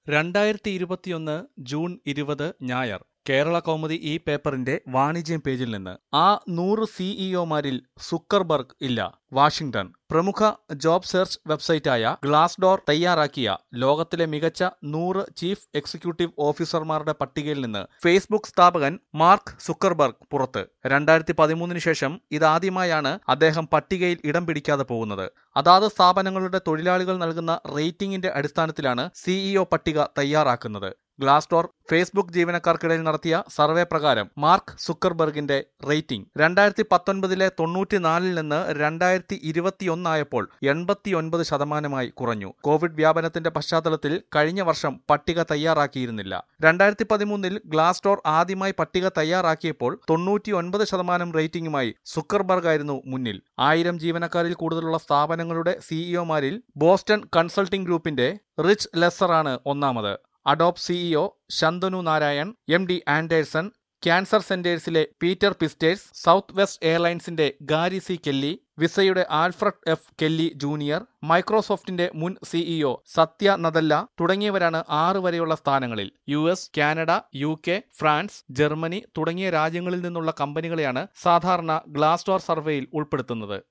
രണ്ടായിരത്തി ഇരുപത്തിയൊന്ന് ജൂൺ ഇരുപത് ഞായർ കേരള കൗമുദി ഈ പേപ്പറിന്റെ വാണിജ്യം പേജിൽ നിന്ന് ആ നൂറ് സിഇഒമാരിൽ സുക്കർബർഗ് ഇല്ല വാഷിംഗ്ടൺ പ്രമുഖ ജോബ് സെർച്ച് വെബ്സൈറ്റായ ഗ്ലാസ്ഡോർ തയ്യാറാക്കിയ ലോകത്തിലെ മികച്ച നൂറ് ചീഫ് എക്സിക്യൂട്ടീവ് ഓഫീസർമാരുടെ പട്ടികയിൽ നിന്ന് ഫേസ്ബുക്ക് സ്ഥാപകൻ മാർക്ക് സുക്കർബർഗ് പുറത്ത് രണ്ടായിരത്തി പതിമൂന്നിന് ശേഷം ഇതാദ്യമായാണ് അദ്ദേഹം പട്ടികയിൽ ഇടം പിടിക്കാതെ പോകുന്നത് അതാത് സ്ഥാപനങ്ങളുടെ തൊഴിലാളികൾ നൽകുന്ന റേറ്റിംഗിന്റെ അടിസ്ഥാനത്തിലാണ് സിഇഒ പട്ടിക തയ്യാറാക്കുന്നത് ഗ്ലാസ്ഡോർ ഫേസ്ബുക്ക് ജീവനക്കാർക്കിടയിൽ നടത്തിയ സർവേ പ്രകാരം മാർക്ക് സുക്കർബർഗിന്റെ റേറ്റിംഗ് രണ്ടായിരത്തി പത്തൊൻപതിലെ തൊണ്ണൂറ്റിനാലിൽ നിന്ന് രണ്ടായിരത്തി ഇരുപത്തിയൊന്നായപ്പോൾ എൺപത്തിയൊൻപത് ശതമാനമായി കുറഞ്ഞു കോവിഡ് വ്യാപനത്തിന്റെ പശ്ചാത്തലത്തിൽ കഴിഞ്ഞ വർഷം പട്ടിക തയ്യാറാക്കിയിരുന്നില്ല രണ്ടായിരത്തി പതിമൂന്നിൽ ഗ്ലാസ്ഡോർ ആദ്യമായി പട്ടിക തയ്യാറാക്കിയപ്പോൾ തൊണ്ണൂറ്റി ഒൻപത് ശതമാനം റേറ്റിംഗുമായി സുക്കർബർഗ് ആയിരുന്നു മുന്നിൽ ആയിരം ജീവനക്കാരിൽ കൂടുതലുള്ള സ്ഥാപനങ്ങളുടെ സിഇഒമാരിൽ ബോസ്റ്റൺ കൺസൾട്ടിംഗ് ഗ്രൂപ്പിന്റെ റിച്ച് ലെസ്സറാണ് ഒന്നാമത് Adobe CEO Shantanu Narayen M D Anderson cancer സെന്റേഴ്സിലെ പീറ്റർ പിസ്റ്റേഴ്സ് സൗത്ത് വെസ്റ്റ് എയർലൈൻസിന്റെ ഗാരി സി കെല്ലി വിസയുടെ ആൽഫ്രഡ് എഫ് കെല്ലി ജൂനിയർ മൈക്രോസോഫ്റ്റിന്റെ മുൻ സിഇഒ സത്യ നദല്ല തുടങ്ങിയവരാണ് ആറ് വരെയുള്ള സ്ഥാനങ്ങളിൽ U S Canada U K France Germany തുടങ്ങിയ രാജ്യങ്ങളിൽ നിന്നുള്ള കമ്പനികളെയാണ് സാധാരണ ഗ്ലാസ്ഡോർ സർവേയിൽ ഉൾപ്പെടുത്തുന്നത്